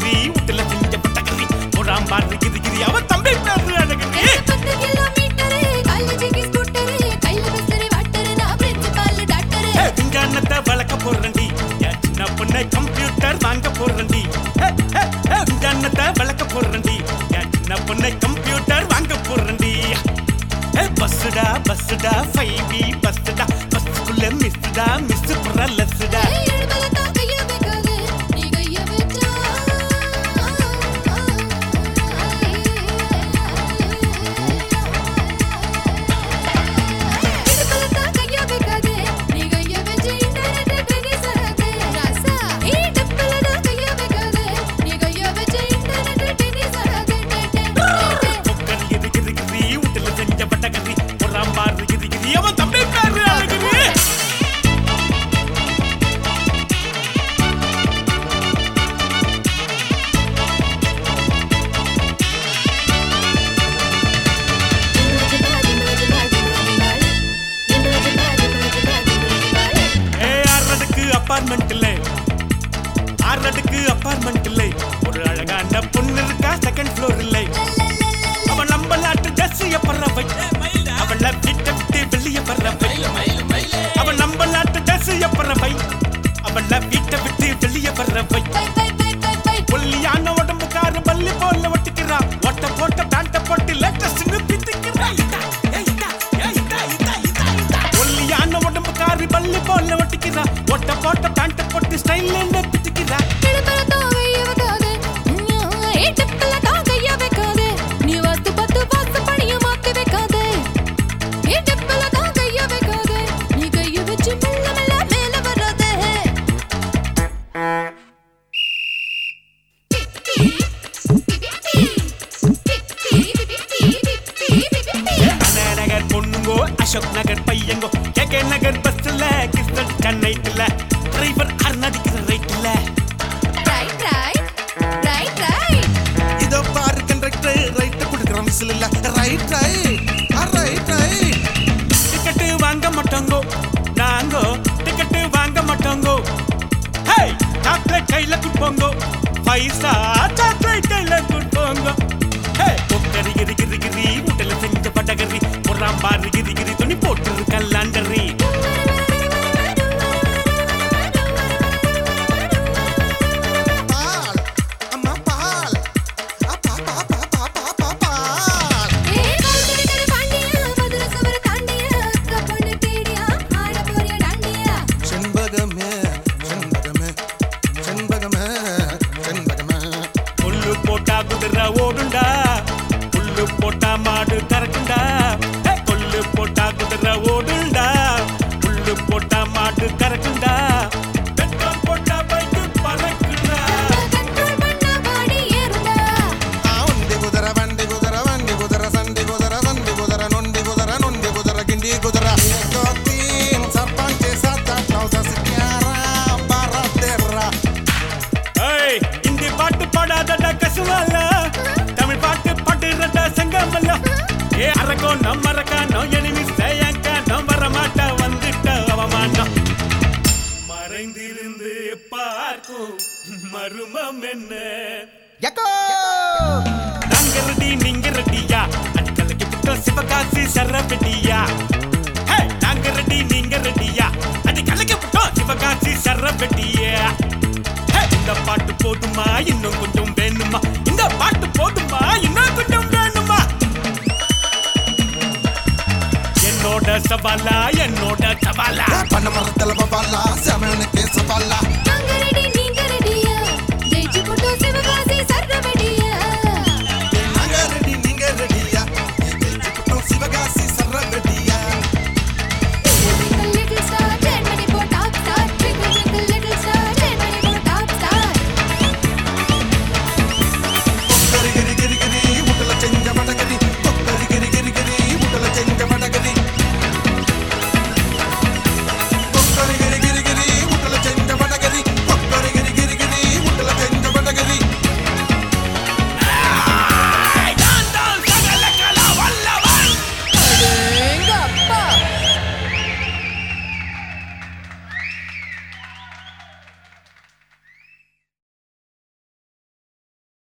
கிரி வீட்டுல செஞ்ச பட்டகிரி போடாம் பாரு கிரி கிரி அவன் தம்பி பேரு அழகிரி பத்து கிலோமீட்டரு காலேஜுக்கு ஸ்கூட்டரு கையில பிஸ்தரி வாட்டரு நான் பிரின்சிபால் டாக்டரு விஞ்ஞானத்தை வளர்க்க போறண்டி என் சின்ன பொண்ணை கம்ப்யூட்டர் வாங்க போறண்டி விஞ்ஞானத்தை வளர்க்க போறண்டி என் சின்ன பொண்ணை கம்ப்யூட்டர் வாங்க போறண்டி பஸ்ஸுடா பஸ்ஸுடா ஃபைவ் பி பஸ்ஸுடா பஸ்ஸுக்குள்ள மிஸ்டா மிஸ் புற லஸ்ஸுடா எழுபல தான் கைய வைக்காது நீ கைய வச்சா எழுபல தான் கைய வைக்காது நீ கைய வச்சு இன்டர்நெட் டென்னிஸ் ஆகாது ராசா இடுப்புல தான் கைய வைக்காது நீ கைய வச்சு இன்டர்நெட் டென்னிஸ் ஆகாது பொக்கல் கிரி கிரி கிரி வீட்டுல செஞ்ச பட்டகிரி போடாம் பாரு கிரி கிரி அவன் தம்பி பேரு அழகிரி ஏ ஆறடுக்கு அப்பார்ட்மெண்ட் இல்லை ஆறடுக்கு அப்பார்ட்மெண்ட் இல்லை ஒரு அழகான பொண்ணு இருக்கா செகண்ட் ஃப்ளோர் இல்லை அவன் நம்ம நாட்டு ஜெர்சிய பறவை அவள வீட்டை விட்டு வெளிய பறவை அவன் நம்ம நாட்டு ஜெர்சிய பறவை அவள வீட்டை விட்டு வெளிய பறவை ஒல்லியான உடம்புக்கார பல்லி போல ஒட்டிக்கிறா ஒட்ட போட்ட பேண்ட போட்டு லேட்டஸ்ட்னு பித்திக்கிறா ஒல்லியான உடம்புக்காரி பல்லி போல ஒட்டிக்கிறா ஒட்ட போட்ட பேண்ட போட்டு ஸ்டைல்ல பித்திக்கிறா அண்ணா நகர் பொண்ணுங்கோ அசோக் நகர் பையங்கோ கே கே நகர் பஸ்ல கிருஷ்ணன் சென்னைக்குல டிரைவர் அருணாதிக்கிற ரைட்ல இதோ பாரு கண்டக்டர் ரைட் கொடுக்குறோம் விசில் இல்ல right right right right ticket வாங்க மாட்டோங்கோ நாங்கோ டிக்கெட்டு வாங்க மாட்டோங்கோ ஹே சாக்லேட் கையில குடுப்போங்கோ பைசா சாக்லேட் கையில குடுப்போங்கோ ஹே பொக்கரி கிரி கிரி கிரி வீட்டுல செஞ்ச பட்டகரி ஒரு பாரு கிரி கிரி துணி போட்டு கல்லாண்டரி பால் அம்மா பால் அப்பா பா பா பா பா பா பால் செண்பகமே செண்பகமே செண்பகமே செண்பகமே புல்லு போட்டா குதிரை ஓடுண்டா புல்லு போட்டா மாடு கறக்குண்டா ஹே, புல்லு போட்டா குதிரை ஓடுண்டா புல்லு போட்டா மாடு கறக்குண்டா பெட்ரோல் போட்டா பைக்கு பறக்குண்டா ఆ ఉండి కుదర వండి కుదర వండి కుదర సండి కుదర సండి కుదర నొండి కుదర నొండి కుదర గిండి కుదర తీన్ సర్పంచ్ సత్త నౌస సిక్యారా బారా తెర్రా ஏய் இந்தி பாட்டு பாடாதடா கசுவால தமிழ் பாட்டு பாடுறடா சங்கமல்ல ஏ அரக்கோ நம்ம அரக்கானோ எனிமி சேயங்கானோ வரமாட்டா வந்துட்ட அவமானம் மறைந்திருந்து பார்க்கும் மருமம் என்ன ఎకో நாங்க ரெடி நீங்க ரெடியா அடிக்கலைக்கு புட்ட சிவகாசி சரபெட்டியா ஹே நாங்க ரெடி நீங்க ரெடியா அடிக்கலைக்கு புட்ட சிவகாசி சரபெட்டியா ஹே இந்த பாட்டு போதுமா இன்னும் கொஞ்சம் வேணுமா இந்த பாட்டு போதுமா இன்னும் கொஞ்சம் வேணுமா என்னோட சவாலா என்னோட சவாலா పన్న మరతల బబాల శమనకే సవాల நீங்க ரெடியா ஜெயிச்சு போட்டோம் சிவகாசி